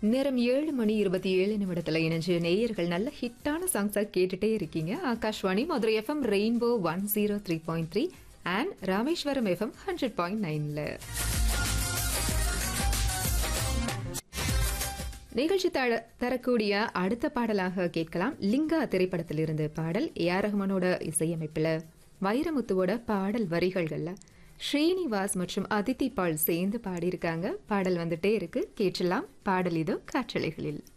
நேரம் ஏழு மணி இருபத்தி ஏழு நிமிடத்தில் இணைஞ்சு நேயர்கள் நல்ல ஹிட்டான சாங்ஸாக கேட்டுட்டே இருக்கீங்க Akashvani Madurai FM rainbow one zero three point three and Rameswaram FM hundred point நைனில் நிகழ்ச்சி தர தரக்கூடிய அடுத்த பாடலாக கேட்கலாம் லிங்கா திரைப்படத்திலிருந்து பாடல் ஏ ஆர் ரஹ்மானோட இசையமைப்பில் வைரமுத்துவோட பாடல் வரிகள்களில் ஸ்ரீனிவாஸ் மற்றும் அதித்தி பால் சேர்ந்து பாடியிருக்காங்க பாடல் வந்துட்டே இருக்கு கேட்டலாம் பாடல் இதோ காற்றலைகளில்